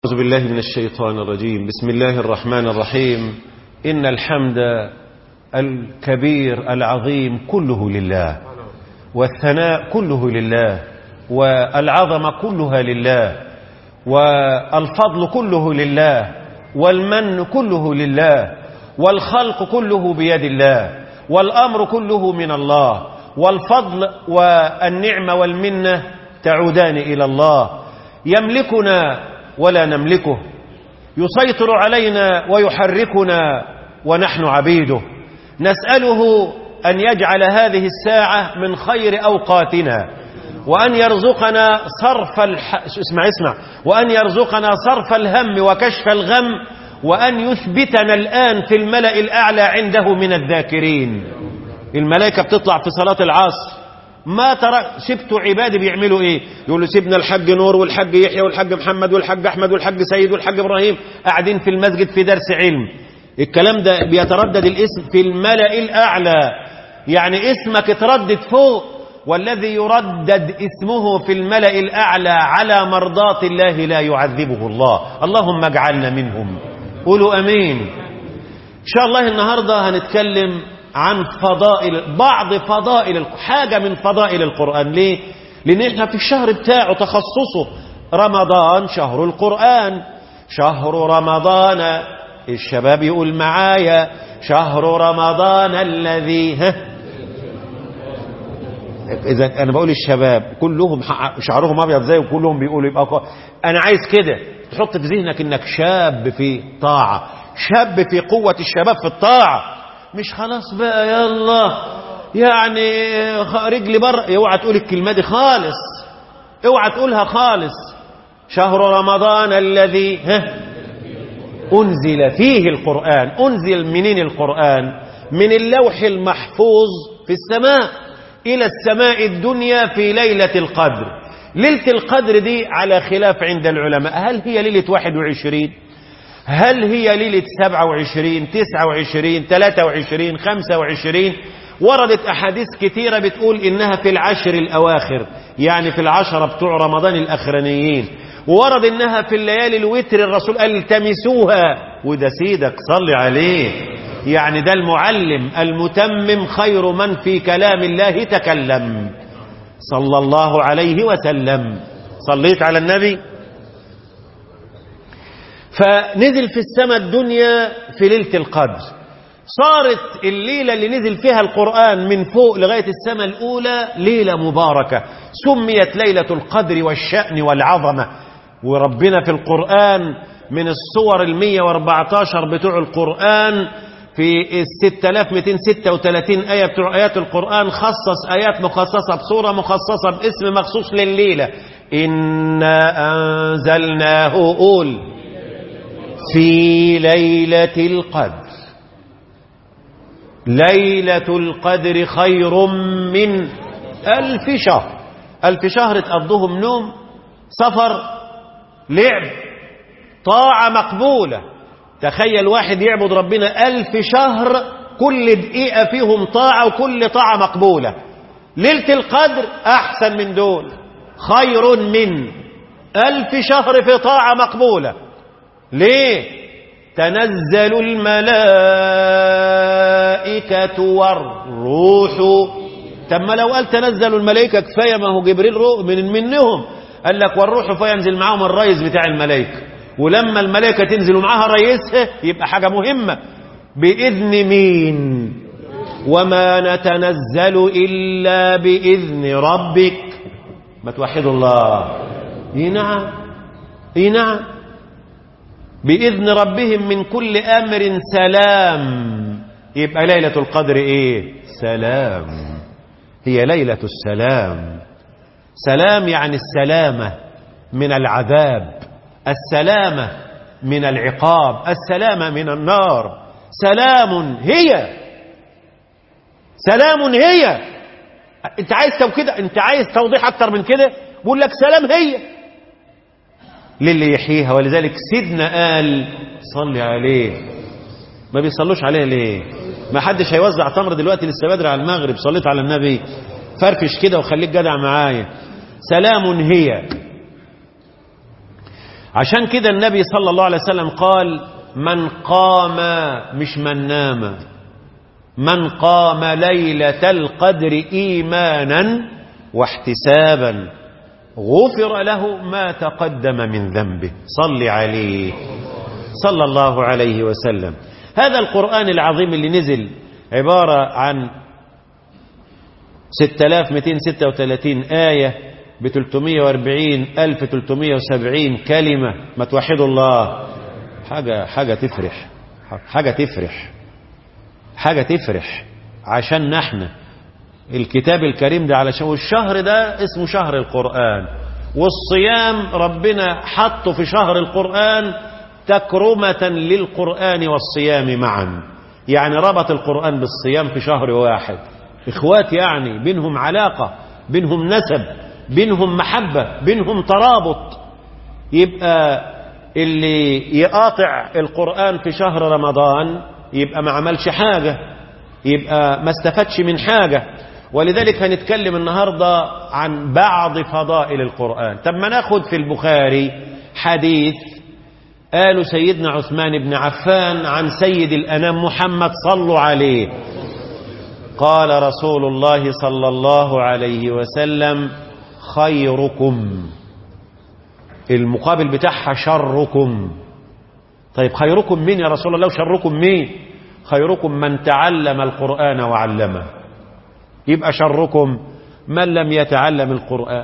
أعوذ بالله من الشيطان الرجيم بسم الله الرحمن الرحيم إن الحمد الكبير العظيم كله لله والثناء كله لله والعظمة كلها لله والفضل كله لله والمن كله لله والخلق كله بيد الله والأمر كله من الله والفضل والنعمة والمنة تعودان إلى الله يملكنا ولا نملكه يسيطر علينا ويحركنا ونحن عبيده نسأله أن يجعل هذه الساعة من خير أوقاتنا وأن يرزقنا صرف الح... اسمع اسمع وأن يرزقنا صرف الهم وكشف الغم وأن يثبتنا الآن في الملأ الأعلى عنده من الذاكرين الملائكة بتطلع في صلاة العصر ما ترى سبتوا عبادي بيعملوا ايه يقولوا سيبنا الحاج نور والحاج يحيى والحاج محمد والحاج احمد والحاج سيد والحاج ابراهيم قاعدين في المسجد في درس علم الكلام ده بيتردد الاسم في الملأ الاعلى يعني اسمك اتردد فوق والذي يردد اسمه في الملأ الاعلى على مرضات الله لا يعذبه الله اللهم اجعلنا منهم قولوا امين ان شاء الله النهارده هنتكلم عن فضائل بعض فضائل حاجة من فضائل القرآن ليه؟ لأن احنا في الشهر بتاعه تخصصه رمضان شهر القرآن شهر رمضان الشباب يقول معايا شهر رمضان الذي ها إذا أنا بقول الشباب كلهم شعرهم أبيض زي وكلهم بيقولوا يبقى أنا عايز كده تحط في ذهنك إنك شاب في طاعة شاب في قوة الشباب في الطاعة مش خلاص بقى يلا يعني رجلي بره اوعى تقول الكلمه دي خالص اوعى تقولها خالص شهر رمضان الذي ها انزل فيه القران انزل منين القران من اللوح المحفوظ في السماء الى السماء الدنيا في ليله القدر ليله القدر دي على خلاف عند العلماء هل هي ليله 21 هل هي ليلة 27 29 23 25 وردت أحاديث كثيرة بتقول إنها في العشر الأواخر يعني في العشرة بتوع رمضان الأخرانيين وورد إنها في الليالي الوتر الرسول قال التمسوها وده سيدك صلي عليه يعني ده المعلم المتمم خير من في كلام الله تكلم صلى الله عليه وسلم صليت على النبي فنزل في السماء الدنيا في ليلة القدر صارت الليلة اللي نزل فيها القرآن من فوق لغاية السماء الأولى ليلة مباركة سميت ليلة القدر والشأن والعظمة وربنا في القرآن من الصور المية واربعتاشر بتوع القرآن في الستة آلاف مئتين ستة وثلاثين آية بتوع آيات القرآن خصص آيات مخصصة بصورة مخصصة باسم مخصوص لليلة إنا أنزلناه قول في ليلة القدر ليلة القدر خير من ألف شهر ألف شهر تقضهم نوم سفر لعب طاعة مقبولة تخيل واحد يعبد ربنا ألف شهر كل دقيقة فيهم طاعة وكل طاعة مقبولة ليلة القدر أحسن من دول خير من ألف شهر في طاعة مقبولة ليه تنزل الملائكة والروح طب ما لو قال تنزل الملائكة كفاية ما هو جبريل روح من منهم قال لك والروح فينزل معاهم الرئيس بتاع الملائكة ولما الملائكة تنزل معاها رئيسها يبقى حاجة مهمة بإذن مين وما نتنزل إلا بإذن ربك ما توحدوا الله اي نعم اي نعم بإذن ربهم من كل أمر سلام يبقى ليلة القدر إيه سلام هي ليلة السلام سلام يعني السلامة من العذاب السلامة من العقاب السلامة من النار سلام هي سلام هي انت عايز كده انت عايز توضيح اكتر من كده بقول لك سلام هي للي يحييها ولذلك سيدنا قال صلي عليه ما بيصلوش عليه ليه ما حدش هيوزع تمر دلوقتي لسه بدري على المغرب صليت على النبي فرفش كده وخليك جدع معايا سلام هي عشان كده النبي صلى الله عليه وسلم قال من قام مش من نام من قام ليلة القدر إيمانا واحتسابا غفر له ما تقدم من ذنبه صل عليه صلى الله عليه وسلم هذا القرآن العظيم اللي نزل عبارة عن 6236 آية ب 340 1370 كلمة ما توحدوا الله حاجة حاجة تفرح حاجة تفرح حاجة تفرح عشان نحن الكتاب الكريم ده علشان والشهر ده اسمه شهر القرآن والصيام ربنا حطه في شهر القرآن تكرمة للقرآن والصيام معا يعني ربط القرآن بالصيام في شهر واحد إخوات يعني بينهم علاقة بينهم نسب بينهم محبة بينهم ترابط يبقى اللي يقاطع القرآن في شهر رمضان يبقى ما عملش حاجة يبقى ما استفادش من حاجة ولذلك هنتكلم النهاردة عن بعض فضائل القرآن طب ما ناخد في البخاري حديث قالوا سيدنا عثمان بن عفان عن سيد الأنام محمد صلوا عليه قال رسول الله صلى الله عليه وسلم خيركم المقابل بتاعها شركم طيب خيركم مين يا رسول الله وشركم مين خيركم من تعلم القرآن وعلمه يبقى شركم من لم يتعلم القرآن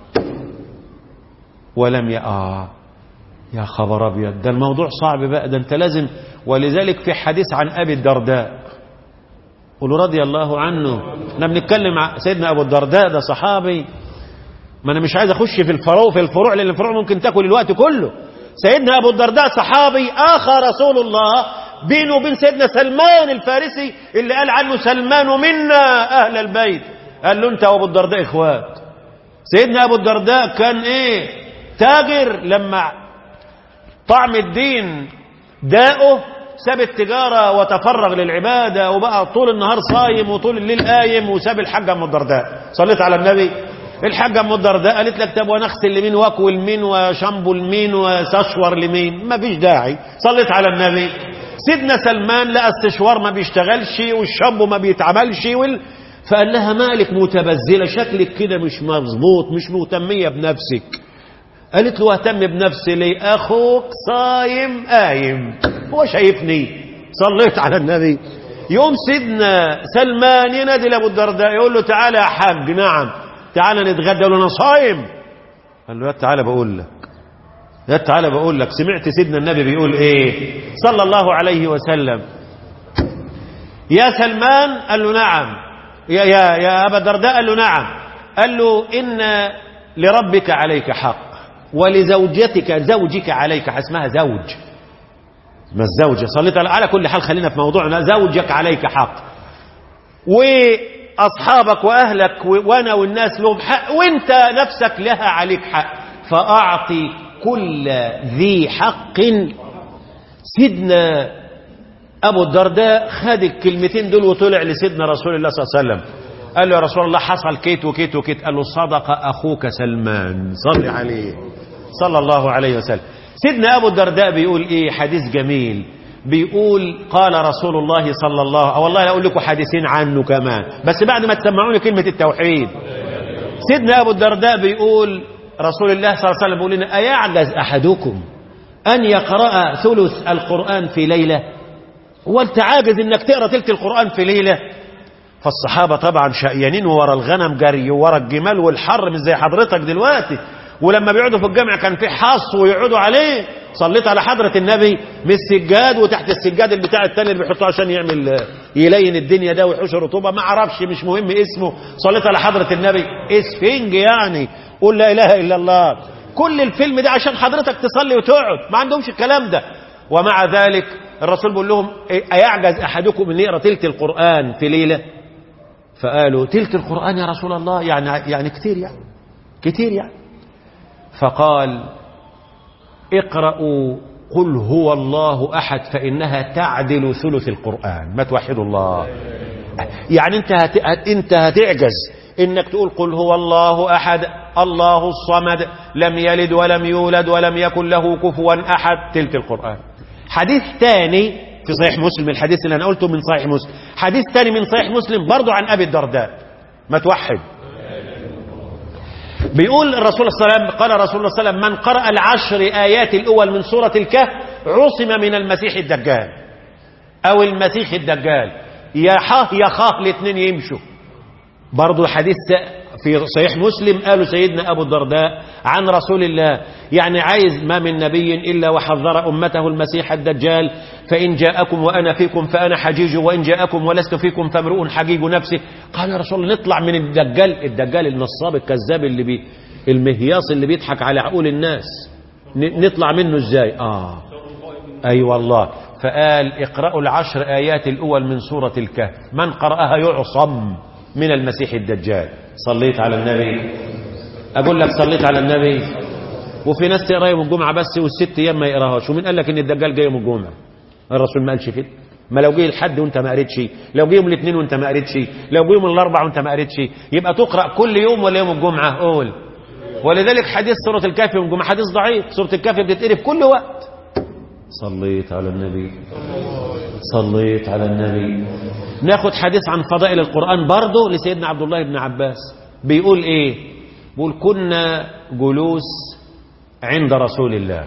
ولم ي... آه يا خبر أبيض ده الموضوع صعب بقى ده أنت لازم ولذلك في حديث عن أبي الدرداء قولوا رضي الله عنه احنا بنتكلم عن سيدنا أبو الدرداء ده صحابي ما أنا مش عايز أخش في الفروع في الفروع لأن الفروع ممكن تاكل الوقت كله سيدنا أبو الدرداء صحابي آخى رسول الله بينه وبين سيدنا سلمان الفارسي اللي قال عنه سلمان منا أهل البيت قال له أنت وأبو الدرداء إخوات سيدنا أبو الدرداء كان إيه تاجر لما طعم الدين داؤه ساب التجارة وتفرغ للعبادة وبقى طول النهار صايم وطول الليل قايم وساب الحاجة أم الدرداء صليت على النبي الحاجة أم الدرداء قالت لك طب وانا اغسل لمين واكوي لمين وشامبو لمين وسشور لمين ما فيش داعي صليت على النبي سيدنا سلمان لقى السشوار ما بيشتغلش والشامبو ما بيتعملش وال... فقال لها مالك متبذلة شكلك كده مش مظبوط مش مهتمية بنفسك قالت له اهتم بنفسي ليه اخوك صايم قايم هو شايفني صليت على النبي يوم سيدنا سلمان ينادي لابو الدرداء يقول له تعالى يا حاج نعم تعالى نتغدى يقول له انا صايم قال له يا تعالى بقول لك يا تعالى بقول لك سمعت سيدنا النبي بيقول ايه صلى الله عليه وسلم يا سلمان قال له نعم يا يا يا ابا الدرداء قال له نعم قال له ان لربك عليك حق ولزوجتك زوجك عليك اسمها زوج ما الزوجة صليت على, على كل حال خلينا في موضوعنا زوجك عليك حق وأصحابك وأهلك وأنا والناس لهم حق وانت نفسك لها عليك حق فأعطي كل ذي حق سيدنا أبو الدرداء خد الكلمتين دول وطلع لسيدنا رسول الله صلى الله عليه وسلم قال له يا رسول الله حصل كيت وكيت وكيت قال له صدق أخوك سلمان صل عليه صلى الله عليه وسلم سيدنا أبو الدرداء بيقول إيه حديث جميل بيقول قال رسول الله صلى الله أو والله أقول لكم حديثين عنه كمان بس بعد ما تسمعوني كلمة التوحيد سيدنا أبو الدرداء بيقول رسول الله صلى الله عليه وسلم بيقول لنا أيعجز أحدكم أن يقرأ ثلث القرآن في ليلة هو أنت عاجز إنك تقرأ تلت القرآن في ليلة فالصحابة طبعا شقيانين ورا الغنم جري ورا الجمال والحر مش زي حضرتك دلوقتي ولما بيقعدوا في الجامع كان في حص ويقعدوا عليه صليت على حضرة النبي من السجاد وتحت السجاد البتاع التاني اللي بيحطوه عشان يعمل يلين الدنيا ده ويحوش الرطوبة ما اعرفش مش مهم اسمه صليت على حضرة النبي اسفنج يعني قول لا اله الا الله كل الفيلم ده عشان حضرتك تصلي وتقعد ما عندهمش الكلام ده ومع ذلك الرسول بيقول لهم أيعجز أحدكم أن يقرأ تلت القرآن في ليلة فقالوا تلت القرآن يا رسول الله يعني يعني كتير يعني كتير يعني فقال اقرأوا قل هو الله أحد فإنها تعدل ثلث القرآن ما توحدوا الله يعني انت هت... انت هتعجز انك تقول قل هو الله احد الله الصمد لم يلد ولم يولد ولم يكن له كفوا احد تلك القران حديث ثاني في صحيح مسلم الحديث اللي انا قلته من صحيح مسلم حديث ثاني من صحيح مسلم برضه عن ابي الدرداء ما توحد بيقول الرسول صلى الله عليه وسلم قال رسول الله صلى الله عليه وسلم من قرأ العشر آيات الأول من سورة الكهف عصم من المسيح الدجال أو المسيح الدجال يا حاه يا خاه الاثنين يمشوا برضو حديث في صحيح مسلم قالوا سيدنا أبو الدرداء عن رسول الله يعني عايز ما من نبي إلا وحذر أمته المسيح الدجال فإن جاءكم وأنا فيكم فأنا حجيج وإن جاءكم ولست فيكم فامرؤ حجيج نفسه قال يا رسول الله نطلع من الدجال الدجال النصاب الكذاب اللي بي المهياص اللي بيضحك على عقول الناس ن- نطلع منه ازاي آه أي أيوة والله فقال اقرأوا العشر آيات الأول من سورة الكهف من قرأها يعصم من المسيح الدجال صليت على النبي أقول لك صليت على النبي وفي ناس تقرأ يوم الجمعة بس والست أيام ما يقراهاش ومين قال لك إن الدجال جاي يوم الجمعة الرسول ما قالش كده ما لو جه الحد وانت ما قريتش لو جه يوم الاثنين وانت ما قريتش لو جه يوم الاربع وانت ما قريتش يبقى تقرا كل يوم ولا يوم الجمعه قول ولذلك حديث سوره الكهف يوم الجمعه حديث ضعيف سوره الكهف بتتقري في كل وقت صليت على النبي صليت على النبي ناخد حديث عن فضائل القرآن برضه لسيدنا عبد الله بن عباس بيقول ايه بيقول كنا جلوس عند رسول الله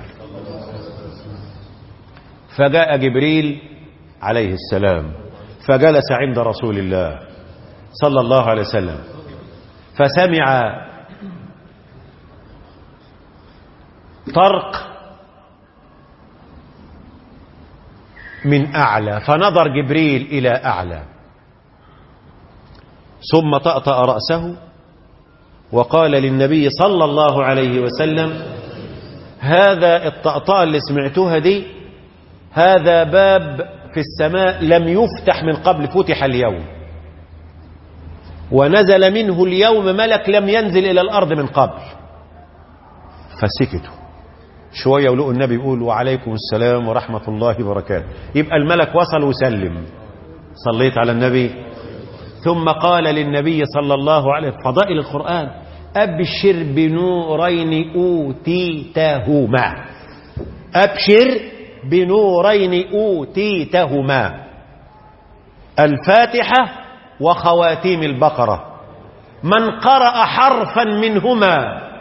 فجاء جبريل عليه السلام فجلس عند رسول الله صلى الله عليه وسلم فسمع طرق من أعلى فنظر جبريل إلى أعلى ثم طأطأ رأسه وقال للنبي صلى الله عليه وسلم هذا الطأطاء اللي سمعتوها دي هذا باب في السماء لم يفتح من قبل فتح اليوم ونزل منه اليوم ملك لم ينزل إلى الأرض من قبل فسكتوا شوية ولقوا النبي يقول وعليكم السلام ورحمة الله وبركاته يبقى الملك وصل وسلم صليت على النبي ثم قال للنبي صلى الله عليه وسلم فضائل القرآن أبشر بنورين أوتيتهما أبشر بنورين أوتيتهما الفاتحة وخواتيم البقرة من قرأ حرفا منهما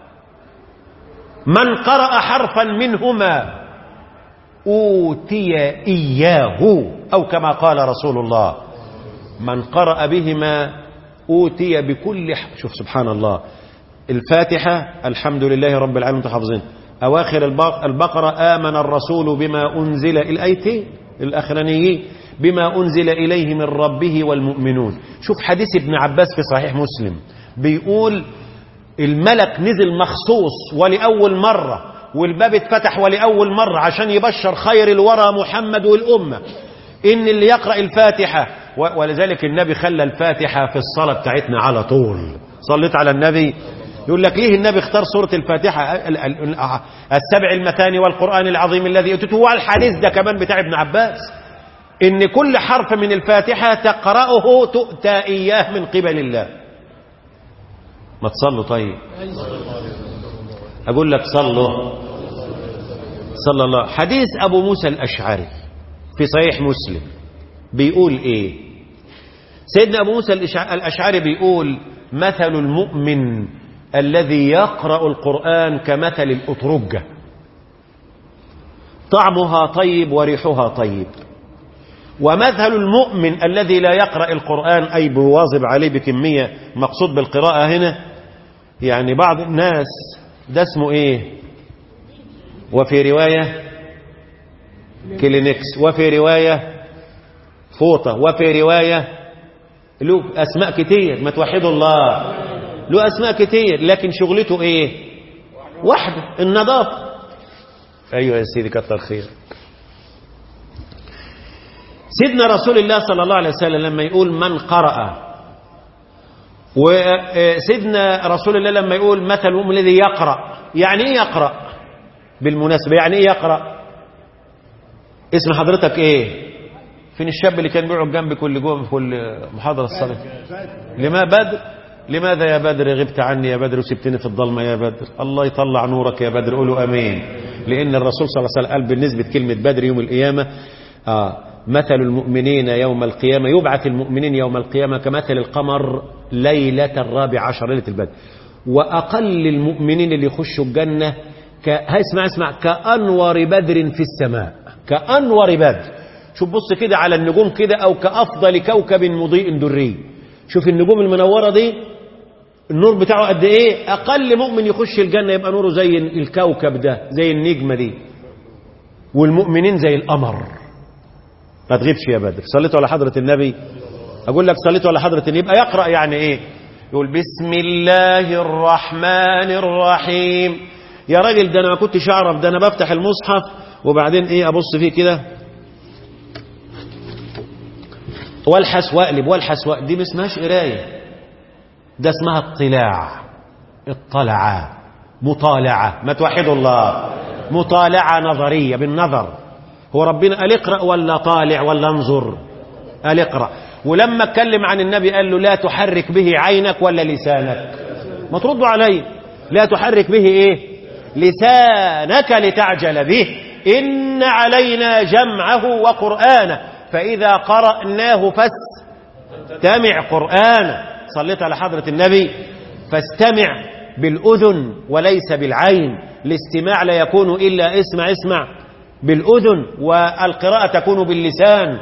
من قرأ حرفا منهما أوتي إياه أو كما قال رسول الله من قرأ بهما أوتي بكل ح... شوف سبحان الله الفاتحة الحمد لله رب العالمين تحفظين أواخر البقرة آمن الرسول بما أنزل الأيتين الأخرانيين بما أنزل إليه من ربه والمؤمنون شوف حديث ابن عباس في صحيح مسلم بيقول الملك نزل مخصوص ولأول مرة والباب اتفتح ولأول مرة عشان يبشر خير الورى محمد والأمة إن اللي يقرأ الفاتحة ولذلك النبي خلى الفاتحة في الصلاة بتاعتنا على طول صليت على النبي يقول لك ليه النبي اختار سورة الفاتحة السبع المثاني والقرآن العظيم الذي أتته هو الحديث ده كمان بتاع ابن عباس إن كل حرف من الفاتحة تقرأه تؤتى إياه من قبل الله ما تصلوا طيب أقول لك صلوا صلى الله حديث أبو موسى الأشعري في صحيح مسلم بيقول إيه سيدنا أبو موسى الأشعري بيقول مثل المؤمن الذي يقرأ القرآن كمثل الأطرجة طعمها طيب وريحها طيب ومثل المؤمن الذي لا يقرأ القرآن أي بواظب عليه بكمية مقصود بالقراءة هنا يعني بعض الناس ده اسمه ايه وفي رواية كلينكس وفي رواية فوطة وفي رواية له أسماء كتير ما توحدوا الله له أسماء كتير لكن شغلته ايه واحدة النظافة أيوة يا سيدي كتر خير سيدنا رسول الله صلى الله عليه وسلم لما يقول من قرأ وسيدنا رسول الله لما يقول مثل المؤمن الذي يقرأ يعني ايه يقرأ بالمناسبة يعني ايه يقرأ اسم حضرتك ايه فين الشاب اللي كان بيقعد جنبي كل جوه في كل محاضرة الصلاة لما بدر لماذا يا بدر غبت عني يا بدر وسبتني في الظلمة يا بدر الله يطلع نورك يا بدر قولوا أمين لأن الرسول صلى الله عليه وسلم قال بالنسبة كلمة بدر يوم القيامة آه مثل المؤمنين يوم القيامة يبعث المؤمنين يوم القيامة كمثل القمر ليلة الرابع عشر ليلة البدر وأقل المؤمنين اللي يخشوا الجنة ك... اسمع اسمع كأنور بدر في السماء كأنور بدر شوف بص كده على النجوم كده أو كأفضل كوكب مضيء دري شوف النجوم المنورة دي النور بتاعه قد ايه اقل مؤمن يخش الجنة يبقى نوره زي الكوكب ده زي النجمة دي والمؤمنين زي القمر ما تغيبش يا بدر صليتوا على حضرة النبي اقول لك صليتوا على حضرة النبي يبقى يقرأ يعني ايه يقول بسم الله الرحمن الرحيم يا راجل ده انا ما كنتش اعرف ده انا بفتح المصحف وبعدين ايه ابص فيه كده والحس واقلب والحس واقلب دي ما اسمهاش قرايه ده اسمها اطلاع اطلع مطالعه ما توحدوا الله مطالعه نظريه بالنظر هو ربنا قال اقرا ولا طالع ولا انظر قال اقرا ولما اتكلم عن النبي قال له لا تحرك به عينك ولا لسانك ما تردوا علي لا تحرك به ايه لسانك لتعجل به ان علينا جمعه وقرانه فاذا قراناه فاستمع قرانه صليت على حضره النبي فاستمع بالاذن وليس بالعين الاستماع لا يكون الا اسمع اسمع بالاذن والقراءه تكون باللسان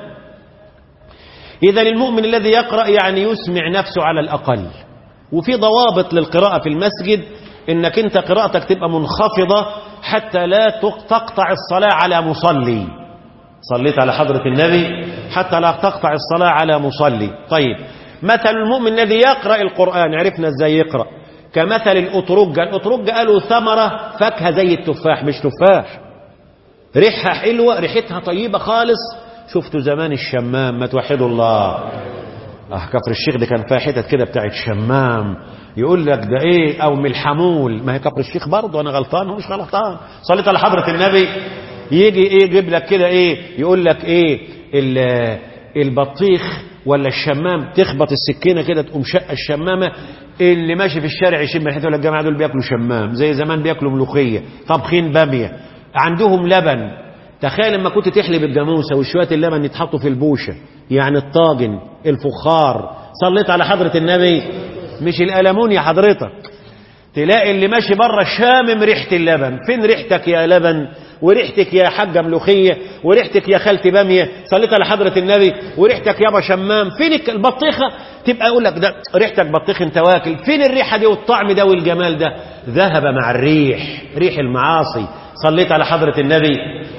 إذا المؤمن الذي يقرأ يعني يسمع نفسه على الأقل وفي ضوابط للقراءة في المسجد إنك أنت قراءتك تبقى منخفضة حتى لا تقطع الصلاة على مصلي صليت على حضرة النبي حتى لا تقطع الصلاة على مصلي طيب مثل المؤمن الذي يقرأ القرآن عرفنا ازاي يقرأ كمثل الأطرجة الأطرجة قالوا ثمرة فاكهة زي التفاح مش تفاح ريحها حلوة ريحتها طيبة خالص شفتوا زمان الشمام ما توحدوا الله اه كفر الشيخ ده كان فيها حتت كده بتاعت شمام يقول لك ده ايه او من الحمول ما هي كفر الشيخ برضه انا غلطان ومش غلطان صليت على حضره النبي يجي ايه يجيب لك كده ايه يقول لك ايه البطيخ ولا الشمام تخبط السكينه كده تقوم شقه الشمامه اللي ماشي في الشارع يشم ريحته يقول لك الجماعه دول بياكلوا شمام زي زمان بياكلوا ملوخيه طبخين باميه عندهم لبن تخيل لما كنت تحلب الجاموسه وشويه اللبن يتحطوا في البوشه يعني الطاجن الفخار صليت على حضره النبي مش الالمون يا حضرتك تلاقي اللي ماشي بره شامم ريحه اللبن فين ريحتك يا لبن وريحتك يا حاجه ملوخيه وريحتك يا خالتي باميه صليت على حضره النبي وريحتك يابا شمام فينك البطيخه تبقى اقول لك ده ريحتك بطيخ انت واكل فين الريحه دي والطعم ده والجمال ده ذهب مع الريح ريح المعاصي صليت على حضره النبي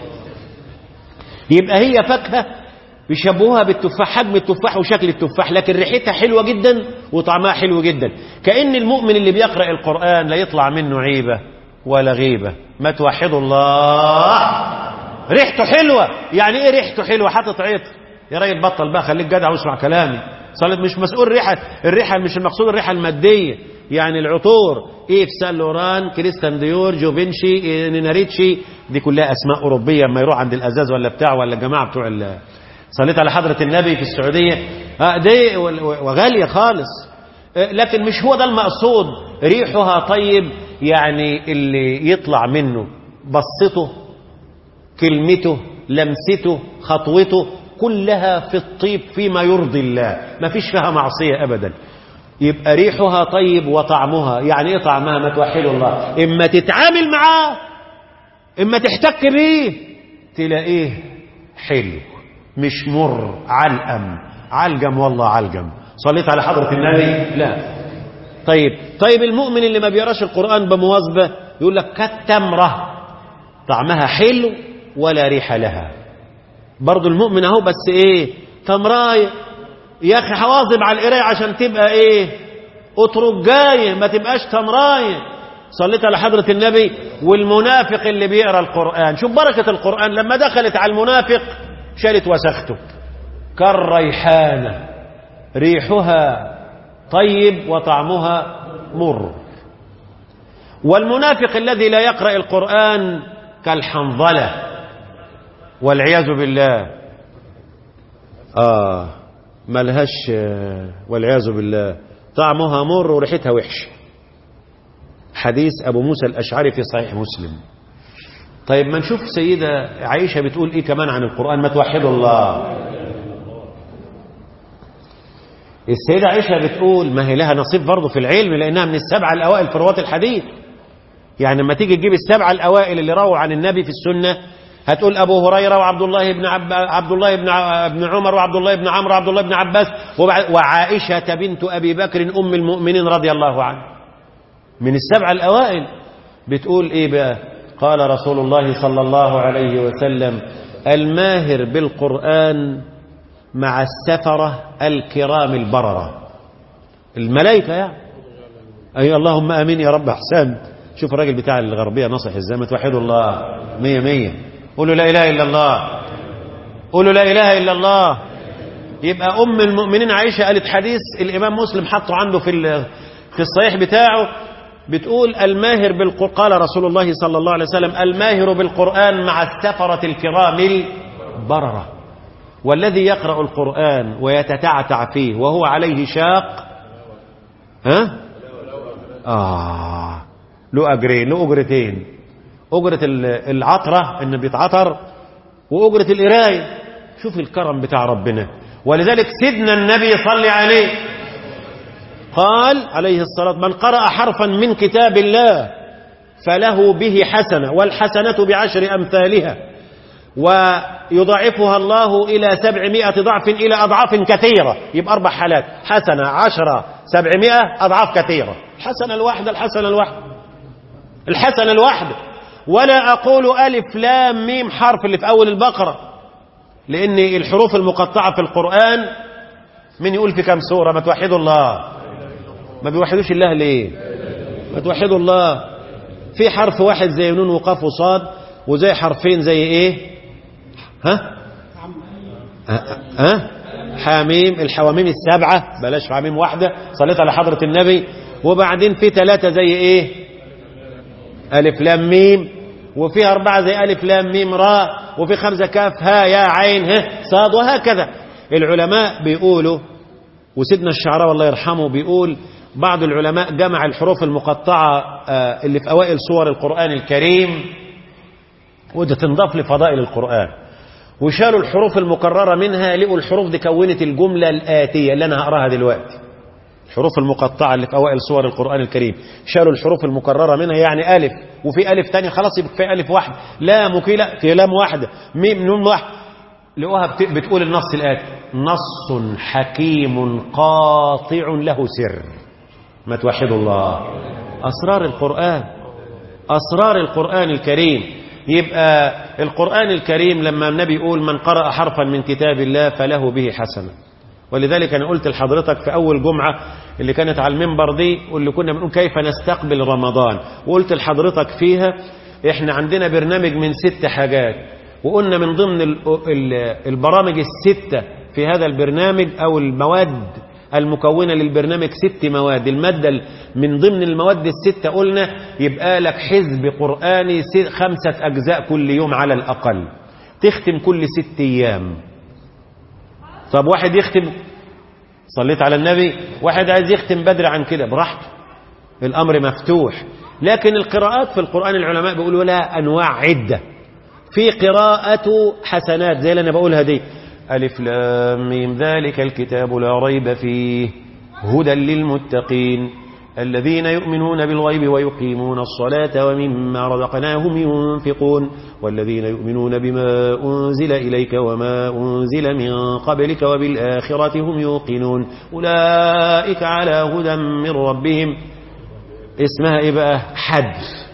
يبقى هي فاكهة بيشبهوها بالتفاح حجم التفاح وشكل التفاح لكن ريحتها حلوة جدا وطعمها حلو جدا كأن المؤمن اللي بيقرأ القرآن لا يطلع منه عيبة ولا غيبة ما توحدوا الله ريحته حلوة يعني ايه ريحته حلوة حاطط عطر يا راجل بطل بقى خليك جدع واسمع كلامي صلت مش مسؤول الريحة الريحة مش المقصود الريحة المادية يعني العطور ايف سان لوران كريستان ديور جوفينشي نيناريتشي دي كلها اسماء اوروبيه اما يروح عند الازاز ولا بتاع ولا الجماعه بتوع صليت على حضره النبي في السعوديه آه دي وغاليه خالص آه لكن مش هو ده المقصود ريحها طيب يعني اللي يطلع منه بصته كلمته لمسته خطوته كلها في الطيب فيما يرضي الله ما فيش فيها معصيه ابدا يبقى ريحها طيب وطعمها يعني ايه طعمها ما توحدوا الله اما تتعامل معاه اما تحتك بيه تلاقيه حلو مش مر علقم علقم والله علقم صليت على حضرة النبي لا طيب طيب المؤمن اللي ما بيقراش القرآن بمواظبة يقول لك كالتمرة طعمها حلو ولا ريح لها برضو المؤمن اهو بس ايه تمرايه يا اخي حواظب على القرايه عشان تبقى ايه اترجايه ما تبقاش تمرايه صليت على حضرة النبي والمنافق اللي بيقرا القرآن شوف بركة القرآن لما دخلت على المنافق شالت وسخته كالريحانة ريحها طيب وطعمها مر والمنافق الذي لا يقرأ القرآن كالحنظلة والعياذ بالله آه ملهش والعياذ بالله طعمها مر وريحتها وحش حديث أبو موسى الأشعري في صحيح مسلم طيب ما نشوف سيدة عائشة بتقول إيه كمان عن القرآن ما توحدوا الله السيدة عائشة بتقول ما هي لها نصيب برضه في العلم لأنها من السبعة الأوائل في رواة الحديث يعني لما تيجي تجيب السبعة الأوائل اللي رووا عن النبي في السنة هتقول أبو هريرة وعبد الله بن عب... عبد الله بن ع- بن عمر وعبد الله بن عمرو وعبد الله بن عباس وبع- وعائشة بنت أبي بكر أم المؤمنين رضي الله عنها من السبعة الأوائل بتقول إيه بقى قال رسول الله صلى الله عليه وسلم الماهر بالقرآن مع السفرة الكرام البررة الملائكة يعني أي اللهم آمين يا رب أحسنت شوف الراجل بتاع الغربية نصح ازاي ما توحدوا الله مية مية قولوا لا إله إلا الله قولوا لا إله إلا الله يبقى أم المؤمنين عائشة قالت حديث الإمام مسلم حطه عنده في ال- في الصحيح بتاعه بتقول الماهر بالقرآن قال رسول الله صلى الله عليه وسلم الماهر بالقرآن مع السفرة الكرام البررة والذي يقرأ القرآن ويتتعتع فيه وهو عليه شاق ها آه له أجرين له أجرتين أجرة ال- العطرة إن بيتعطر وأجرة القراية شوف الكرم بتاع ربنا ولذلك سيدنا النبي صلى عليه قال عليه الصلاة من قرأ حرفا من كتاب الله فله به حسنة والحسنة بعشر أمثالها ويضاعفها الله إلى سبعمائة ضعف إلى أضعاف كثيرة يبقى أربع حالات حسنة عشرة سبعمائة أضعاف كثيرة الحسنة الواحدة الحسنة الواحدة الحسنة الواحدة ولا أقول ألف لام ميم حرف اللي في أول البقرة لأن الحروف المقطعة في القرآن من يقول في كم سورة ما توحدوا الله ما بيوحدوش الله ليه ما توحدوا الله في حرف واحد زي نون وقاف وصاد وزي حرفين زي ايه ها ها, ها؟ حاميم الحواميم السبعة بلاش حاميم واحدة صليت على حضرة النبي وبعدين في ثلاثة زي ايه ألف لام ميم وفي أربعة زي ألف لام ميم راء وفي خمسة كاف ها يا عين ها صاد وهكذا العلماء بيقولوا وسيدنا الشعراوي الله يرحمه بيقول بعض العلماء جمع الحروف المقطعة آه، اللي في أوائل سور القرآن الكريم وده تنضاف لفضائل القرآن وشالوا الحروف المكررة منها لقوا الحروف دي كونت الجملة الآتية اللي أنا هقراها دلوقتي الحروف المقطعة اللي في أوائل سور القرآن الكريم شالوا الحروف المكررة منها يعني ألف وفي ألف تاني خلاص يبقى في ألف واحد لام وفي لا في لام واحدة ميم نون واحد لقوها بت- بتقول النص الآتي نص حكيم قاطع له سر ما توحدوا الله أسرار القرآن أسرار القرآن الكريم يبقى القرآن الكريم لما النبي يقول من قرأ حرفا من كتاب الله فله به حسنة ولذلك أنا قلت لحضرتك في أول جمعة اللي كانت على المنبر دي واللي كنا بنقول كيف نستقبل رمضان وقلت لحضرتك فيها احنا عندنا برنامج من ست حاجات وقلنا من ضمن ال- ال- البرامج الستة في هذا البرنامج أو المواد المكونة للبرنامج ست مواد المادة ال- من ضمن المواد الستة قلنا يبقى لك حزب قرآني س- خمسة أجزاء كل يوم على الأقل تختم كل ست أيام طب واحد يختم صليت على النبي واحد عايز يختم بدري عن كده براحته الأمر مفتوح لكن القراءات في القرآن العلماء بيقولوا لها أنواع عدة في قراءة حسنات زي اللي أنا بقولها دي ألف لام ميم ذلك الكتاب لا ريب فيه هدى للمتقين الذين يؤمنون بالغيب ويقيمون الصلاة ومما رزقناهم ينفقون والذين يؤمنون بما أنزل إليك وما أنزل من قبلك وبالآخرة هم يوقنون أولئك على هدى من ربهم اسمها إيه بقى حد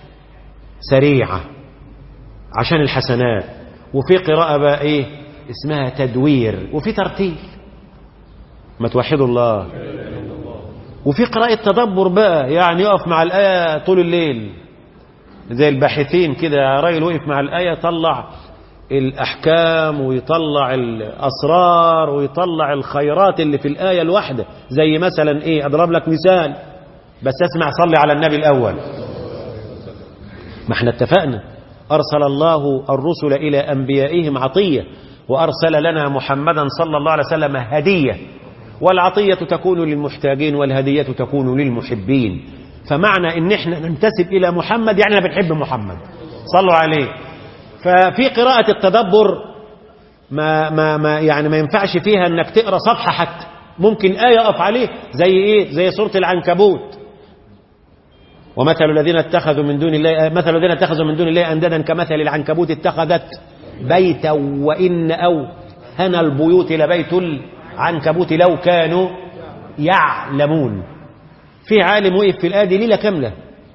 سريعة عشان الحسنات وفي قراءة بقى إيه اسمها تدوير وفي ترتيل ما توحدوا الله وفي قراءة تدبر بقى يعني يقف مع الآية طول الليل زي الباحثين كده راجل وقف مع الآية طلع الأحكام ويطلع الأسرار ويطلع الخيرات اللي في الآية الواحدة زي مثلا إيه أضرب لك مثال بس اسمع صلي على النبي الأول ما احنا اتفقنا أرسل الله الرسل إلى أنبيائهم عطية وأرسل لنا محمدا صلى الله عليه وسلم هدية والعطية تكون للمحتاجين والهدية تكون للمحبين فمعنى ان احنا ننتسب الى محمد يعني انا بنحب محمد صلوا عليه ففي قراءة التدبر ما ما ما يعني ما ينفعش فيها انك تقرا صفحة حتى ممكن آية اقف عليه زي ايه زي سورة العنكبوت ومثل الذين اتخذوا من دون الله مثل الذين اتخذوا من دون الله اندادا كمثل العنكبوت اتخذت بيتا وان او هنا البيوت لبيت العنكبوت لو كانوا يعلمون في عالم وقف في الآية دي ليلة كاملة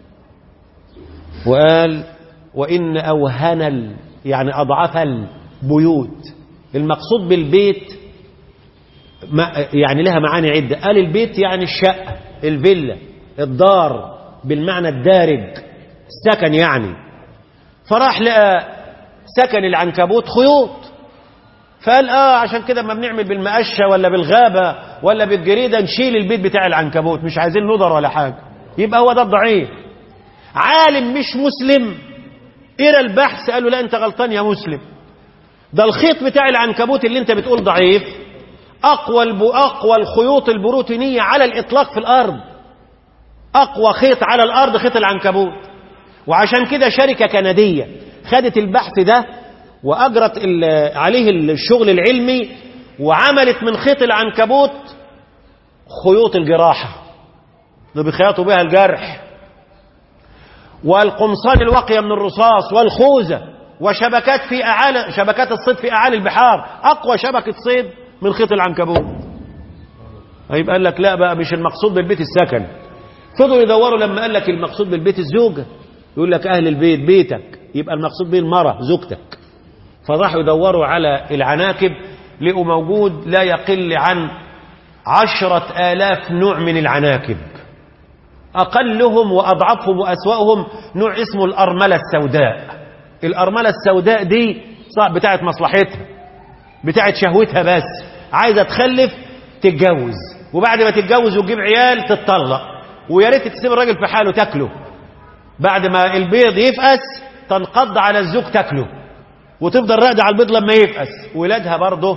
وقال وإن أوهن ال- يعني أضعف البيوت المقصود بالبيت ما يعني لها معاني عدة قال البيت يعني الشقة الفيلا الدار بالمعنى الدارج السكن يعني فراح لقى سكن العنكبوت خيوط فقال اه عشان كده ما بنعمل بالمقشه ولا بالغابه ولا بالجريده نشيل البيت بتاع العنكبوت مش عايزين نضر ولا حاجه يبقى هو ده الضعيف عالم مش مسلم قرا البحث قال له لا انت غلطان يا مسلم ده الخيط بتاع العنكبوت اللي انت بتقول ضعيف اقوى الب... اقوى الخيوط البروتينيه على الاطلاق في الارض اقوى خيط على الارض خيط العنكبوت وعشان كده شركه كنديه خدت البحث ده واجرت ال- عليه الشغل العلمي وعملت من خيط العنكبوت خيوط الجراحه اللي بيخيطوا بها الجرح والقمصان الواقيه من الرصاص والخوذه وشبكات في اعالي شبكات الصيد في اعالي البحار اقوى شبكه صيد من خيط العنكبوت هيبقى قال لك لا بقى مش المقصود بالبيت السكن فضلوا يدوروا لما قال لك المقصود بالبيت الزوجه يقول لك اهل البيت بيتك يبقى المقصود به المراه زوجتك فراحوا يدوروا على العناكب لقوا موجود لا يقل عن عشرة آلاف نوع من العناكب أقلهم وأضعفهم وأسوأهم نوع اسمه الأرملة السوداء الأرملة السوداء دي صعب بتاعت مصلحتها بتاعت شهوتها بس عايزة تخلف تتجوز وبعد ما تتجوز وتجيب عيال تتطلق ويا ريت تسيب الراجل في حاله تاكله بعد ما البيض يفقس تنقض على الزوج تاكله وتفضل راقدة على البيض لما يفقس ولادها برضه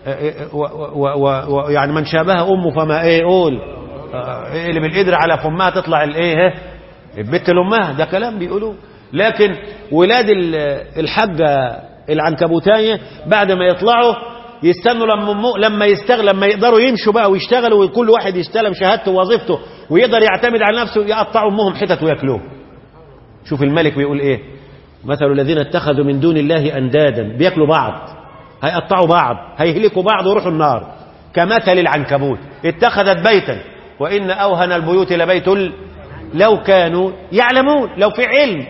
يعني من شابه امه فما ايه قول آه، اللي بالقدر على فمها تطلع الايه ها؟ البت لامها ده كلام بيقولوه لكن ولاد ال- الحاجه العنكبوتايه بعد ما يطلعوا يستنوا لما أمه- لما يستغل لما يقدروا يمشوا بقى ويشتغلوا وكل واحد يستلم شهادته ووظيفته ويقدر يعتمد على نفسه يقطعوا امهم حتت وياكلوه شوف الملك بيقول ايه مثل الذين اتخذوا من دون الله اندادا بياكلوا بعض هيقطعوا بعض هيهلكوا بعض ويروحوا النار كمثل العنكبوت اتخذت بيتا وان اوهن البيوت لبيت ال- لو كانوا يعلمون لو في علم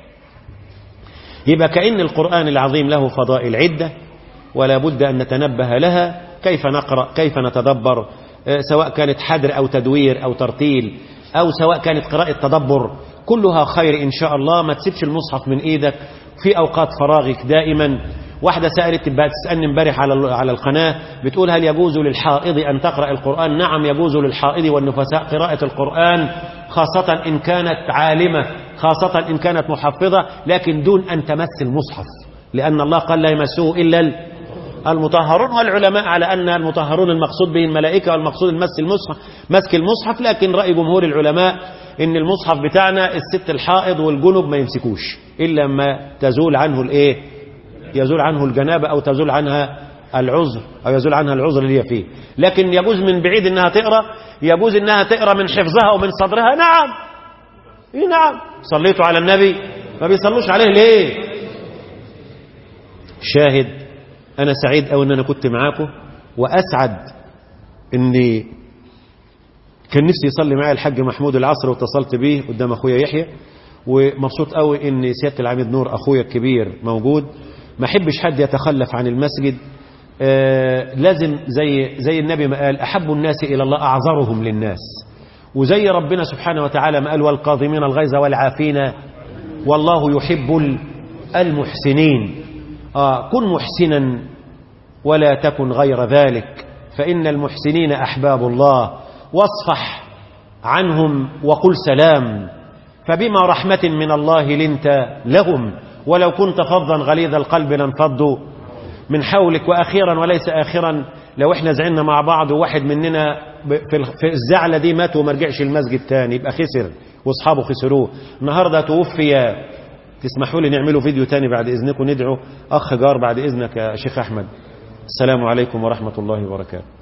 يبقى كأن القرآن العظيم له فضائل عدة ولا بد أن نتنبه لها كيف نقرأ كيف نتدبر آه، سواء كانت حدر أو تدوير أو ترتيل أو سواء كانت قراءة تدبر كلها خير إن شاء الله ما تسيبش المصحف من إيدك في أوقات فراغك دائما واحدة سألت بقى تسألني امبارح على ال- على القناة بتقول هل يجوز للحائض أن تقرأ القرآن نعم يجوز للحائض والنفساء قراءة القرآن خاصة إن كانت عالمة خاصة إن كانت محفظة لكن دون أن تمس المصحف لأن الله قال لا يمسه إلا ال- المطهرون والعلماء على أن المطهرون المقصود به الملائكة والمقصود المس المصحف مسك المصحف لكن رأي جمهور العلماء إن المصحف بتاعنا الست الحائض والجنب ما يمسكوش إلا ما تزول عنه الإيه يزول عنه الجنابة أو تزول عنها العذر أو يزول عنها العذر اللي هي فيه لكن يجوز من بعيد إنها تقرأ يجوز إنها تقرأ من حفظها ومن صدرها نعم إيه نعم صليتوا على النبي ما بيصلوش عليه ليه شاهد أنا سعيد أو أن أنا كنت معاكم وأسعد أني كان نفسي يصلي معي الحاج محمود العصر واتصلت بيه قدام أخويا يحيى ومبسوط قوي أن سيادة العميد نور أخويا الكبير موجود ما أحبش حد يتخلف عن المسجد آه لازم زي زي النبي ما قال أحب الناس إلى الله أعذرهم للناس وزي ربنا سبحانه وتعالى ما قال والقاضمين الغيظ والعافين والله يحب المحسنين آه كن محسنا ولا تكن غير ذلك فإن المحسنين أحباب الله واصفح عنهم وقل سلام فبما رحمة من الله لنت لهم ولو كنت فظا غليظ القلب لانفضوا من حولك وأخيرا وليس آخرا لو احنا زعلنا مع بعض وواحد مننا في الزعلة دي مات وما رجعش المسجد تاني يبقى خسر واصحابه خسروه النهاردة توفي تسمحوا لي نعملوا فيديو تاني بعد إذنكم ندعو أخ جار بعد إذنك يا شيخ أحمد السلام عليكم ورحمة الله وبركاته